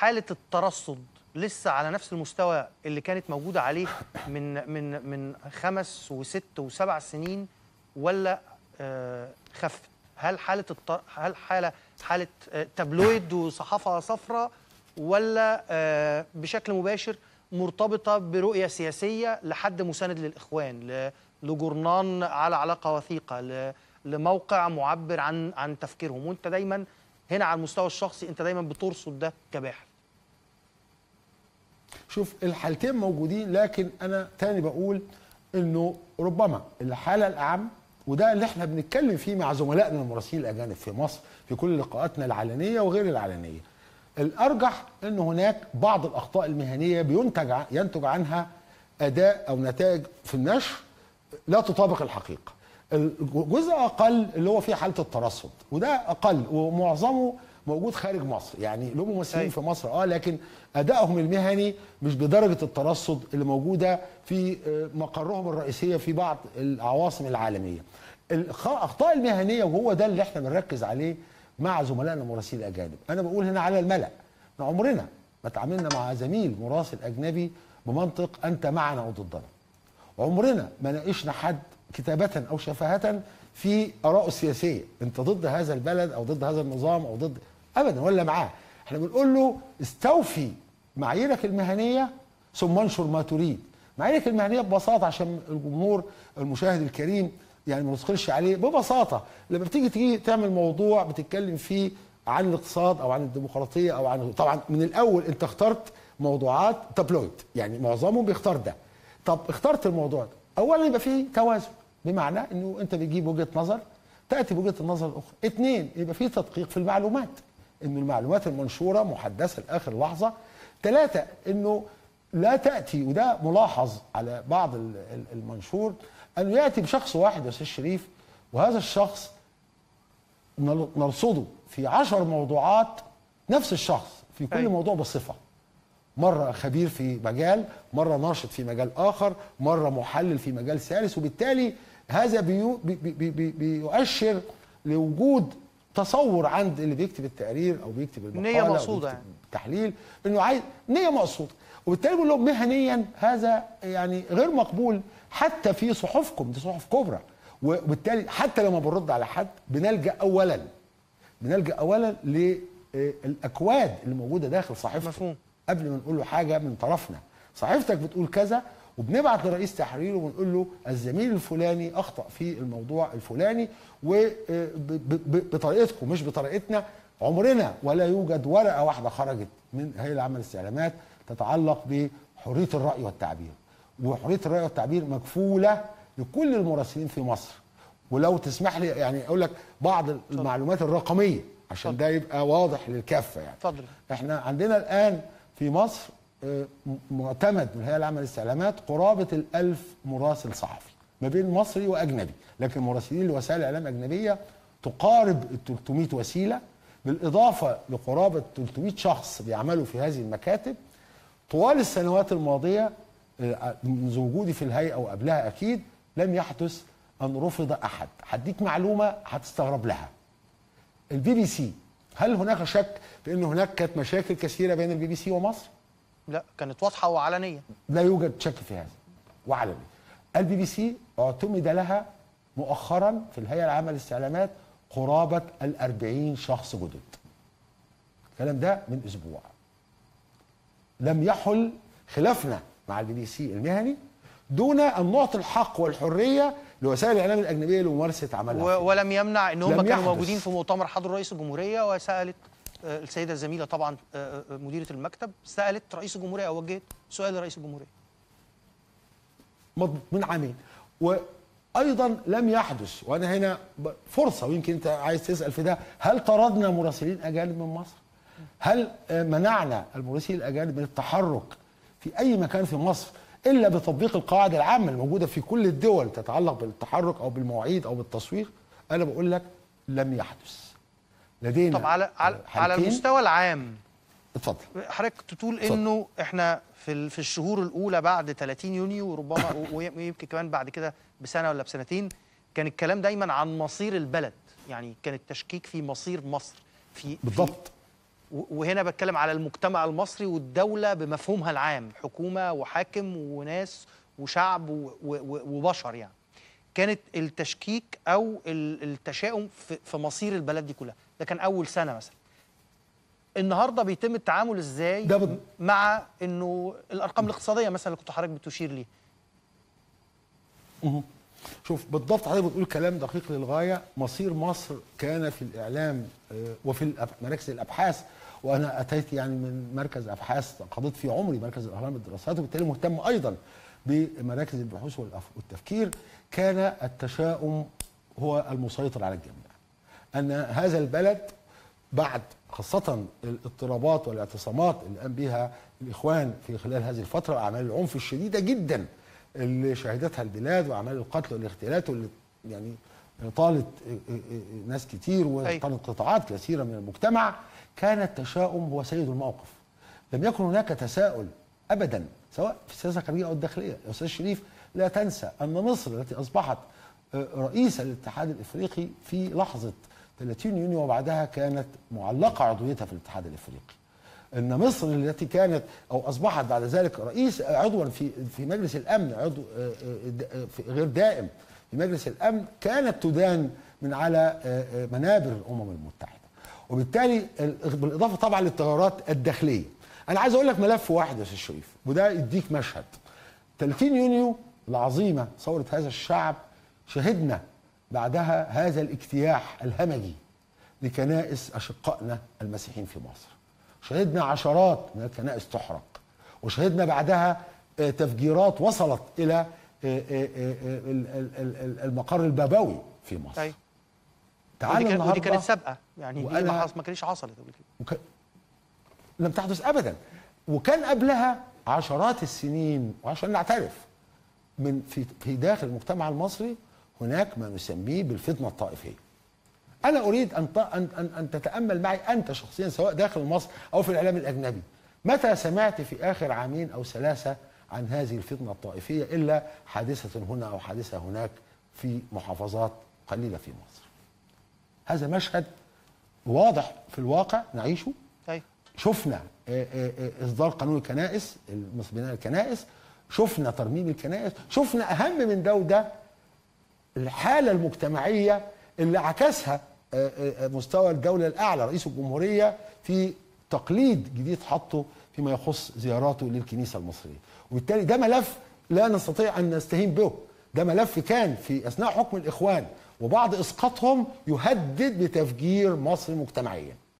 حاله الترصد لسه على نفس المستوى اللي كانت موجوده عليه من من من خمس وست وسبع سنين ولا آه، خفت هل حاله الط... هل حاله حاله آه، تابلويد وصحافه صفراء ولا آه، بشكل مباشر مرتبطه برؤيه سياسيه لحد مساند للاخوان ل- لجورنان على علاقه وثيقه ل- لموقع معبر عن عن تفكيرهم وانت دايما هنا على المستوى الشخصي انت دايما بترصد ده كباحث شوف الحالتين موجودين لكن انا تاني بقول انه ربما الحاله الاعم وده اللي احنا بنتكلم فيه مع زملائنا المراسلين الاجانب في مصر في كل لقاءاتنا العلنيه وغير العلنيه. الارجح ان هناك بعض الاخطاء المهنيه بينتج ع- ينتج عنها اداء او نتائج في النشر لا تطابق الحقيقه. الجزء اقل اللي هو فيه حاله الترصد وده اقل ومعظمه موجود خارج مصر يعني له ممثلين أيوة. في مصر اه لكن ادائهم المهني مش بدرجه الترصد اللي موجوده في آه، مقرهم الرئيسيه في بعض العواصم العالميه. الاخطاء المهنيه وهو ده اللي احنا بنركز عليه مع زملائنا المراسلين الاجانب، انا بقول هنا على الملأ إحنا عمرنا ما تعاملنا مع زميل مراسل اجنبي بمنطق انت معنا او ضدنا. عمرنا ما ناقشنا حد كتابة أو شفاهة في آرائه السياسية أنت ضد هذا البلد أو ضد هذا النظام أو ضد أبدا ولا معاه احنا بنقول له استوفي معاييرك المهنية ثم انشر ما تريد معاييرك المهنية ببساطة عشان الجمهور المشاهد الكريم يعني ما ندخلش عليه ببساطة لما بتيجي تيجي تعمل موضوع بتتكلم فيه عن الاقتصاد او عن الديمقراطيه او عن طبعا من الاول انت اخترت موضوعات تابلويد يعني معظمهم بيختار ده طب اخترت الموضوع ده اولا يبقى فيه توازن بمعنى انه انت بتجيب وجهه نظر تاتي بوجهه النظر الاخرى اثنين يبقى فيه تدقيق في المعلومات ان المعلومات المنشوره محدثه لاخر لحظه ثلاثه انه لا تاتي وده ملاحظ على بعض ال- ال- المنشور انه ياتي بشخص واحد يا استاذ شريف وهذا الشخص نر- نرصده في عشر موضوعات نفس الشخص في كل أيوة. موضوع بصفه مرة خبير في مجال مرة ناشط في مجال آخر مرة محلل في مجال ثالث وبالتالي هذا بيو بي بي بي بيؤشر لوجود تصور عند اللي بيكتب التقرير او بيكتب المقاله نية أو مقصودة بيكتب يعني. التحليل انه عايز نيه مقصوده وبالتالي بقول لهم مهنيا هذا يعني غير مقبول حتى في صحفكم دي صحف كبرى وبالتالي حتى لما بنرد على حد بنلجا اولا بنلجا اولا للاكواد اللي موجوده داخل صحيفته مفهوم. قبل ما نقول له حاجه من طرفنا صحيفتك بتقول كذا وبنبعت لرئيس تحرير وبنقول له الزميل الفلاني اخطا في الموضوع الفلاني وبطريقتكم مش بطريقتنا عمرنا ولا يوجد ورقه واحده خرجت من هيئه العمل الاستعلامات تتعلق بحريه الراي والتعبير وحريه الراي والتعبير مكفوله لكل المراسلين في مصر ولو تسمح لي يعني اقول لك بعض المعلومات الرقميه عشان ده يبقى واضح للكافه يعني اتفضل احنا عندنا الان في مصر آه، م- معتمد من الهيئه العامه للاستعلامات قرابه الألف مراسل صحفي ما بين مصري واجنبي لكن مراسلين لوسائل اعلام اجنبيه تقارب ال 300 وسيله بالاضافه لقرابه 300 شخص بيعملوا في هذه المكاتب طوال السنوات الماضيه آه، منذ وجودي في الهيئه وقبلها اكيد لم يحدث ان رفض احد هديك معلومه هتستغرب لها البي بي سي هل هناك شك في ان هناك كانت مشاكل كثيره بين البي بي سي ومصر؟ لا كانت واضحه وعلنيه لا يوجد شك في هذا وعلني البي بي سي اعتمد لها مؤخرا في الهيئه العامه للاستعلامات قرابه الأربعين شخص جدد الكلام ده من اسبوع لم يحل خلافنا مع البي بي سي المهني دون ان نعطي الحق والحريه لوسائل الاعلام الاجنبيه لممارسه عملها و- ولم يمنع ان هم لم كانوا يحدث. موجودين في مؤتمر حضر رئيس الجمهوريه وسالت آه، السيده الزميله طبعا آه، آه، مديره المكتب سالت رئيس الجمهوريه او وجهت سؤال لرئيس الجمهوريه مضبوط من عامين وايضا لم يحدث وانا هنا ب- فرصه ويمكن انت عايز تسال في ده هل طردنا مراسلين اجانب من مصر؟ هل آه، منعنا المراسلين الاجانب من التحرك في اي مكان في مصر الا بتطبيق القواعد العامه الموجوده في كل الدول تتعلق بالتحرك او بالمواعيد او بالتصوير؟ انا بقول لك لم يحدث. لدينا طب على على, على حالتين. المستوى العام اتفضل حضرتك تقول اتفضل. انه احنا في ال- في الشهور الاولى بعد 30 يونيو وربما و- ويمكن كمان بعد كده بسنه ولا بسنتين كان الكلام دايما عن مصير البلد يعني كان التشكيك في مصير مصر في في- بالضبط و- وهنا بتكلم على المجتمع المصري والدولة بمفهومها العام حكومة وحاكم وناس وشعب و- و- و- وبشر يعني كانت التشكيك أو ال- التشاؤم في في مصير البلد دي كلها ده كان أول سنة مثلا النهارده بيتم التعامل ازاي ده بد- مع انه الارقام الاقتصاديه مثلا اللي كنت حضرتك بتشير ليه شوف بالضبط حضرتك بتقول كلام دقيق للغايه مصير مصر كان في الاعلام آه، وفي الأب- مراكز الابحاث وانا اتيت يعني من مركز ابحاث قضيت في عمري مركز الاهرام للدراسات وبالتالي مهتم ايضا بمراكز البحوث والأف- والتفكير كان التشاؤم هو المسيطر على الجميع ان هذا البلد بعد خاصة الاضطرابات والاعتصامات اللي قام بها الإخوان في خلال هذه الفترة وأعمال العنف الشديدة جدا اللي شهدتها البلاد وأعمال القتل والاغتيالات واللي يعني طالت ناس كتير وطالت قطاعات كثيرة من المجتمع كان التشاؤم هو سيد الموقف لم يكن هناك تساؤل أبدا سواء في السياسة الخارجية أو الداخلية يا أستاذ شريف لا تنسى أن مصر التي أصبحت رئيس الاتحاد الإفريقي في لحظة 30 يونيو وبعدها كانت معلقة عضويتها في الاتحاد الإفريقي ان مصر التي كانت او اصبحت بعد ذلك رئيس عضوا في في مجلس الامن عضو آه، آه، د- آه، في- غير دائم في مجلس الامن كانت تدان من على آه، آه، منابر الامم المتحده وبالتالي ال- بالاضافه طبعا للتغيرات الداخليه انا عايز اقول لك ملف واحد يا استاذ شريف وده يديك مشهد 30 يونيو العظيمه ثوره هذا الشعب شهدنا بعدها هذا الاجتياح الهمجي لكنائس اشقائنا المسيحيين في مصر شهدنا عشرات من الكنائس تحرق وشهدنا بعدها آه، تفجيرات وصلت الى آه، آه، آه، آه، ال- ال- ال- المقر البابوي في مصر طيب تعال ودي, كان ودي النهارده كانت سابقه يعني دي وأنا- ما, حص- ما كانتش حصلت قبل كده وك... لم تحدث ابدا وكان قبلها عشرات السنين وعشان نعترف من في في داخل المجتمع المصري هناك ما نسميه بالفتنه الطائفيه. انا اريد ان ت- ان ان, أن تتامل معي انت شخصيا سواء داخل مصر او في الاعلام الاجنبي. متى سمعت في اخر عامين او ثلاثه عن هذه الفتنه الطائفيه الا حادثه هنا او حادثه هناك في محافظات قليله في مصر. هذا مشهد واضح في الواقع نعيشه طيب شفنا آه، آه، آه، اصدار قانون الكنائس المس- بناء الكنائس شفنا ترميم الكنائس شفنا اهم من ده وده الحاله المجتمعيه اللي عكسها آه، آه، مستوى الدوله الاعلى رئيس الجمهوريه في تقليد جديد حطه فيما يخص زياراته للكنيسه المصريه وبالتالي ده ملف لا نستطيع ان نستهين به ده ملف كان في اثناء حكم الاخوان وبعد اسقاطهم يهدد بتفجير مصر مجتمعيا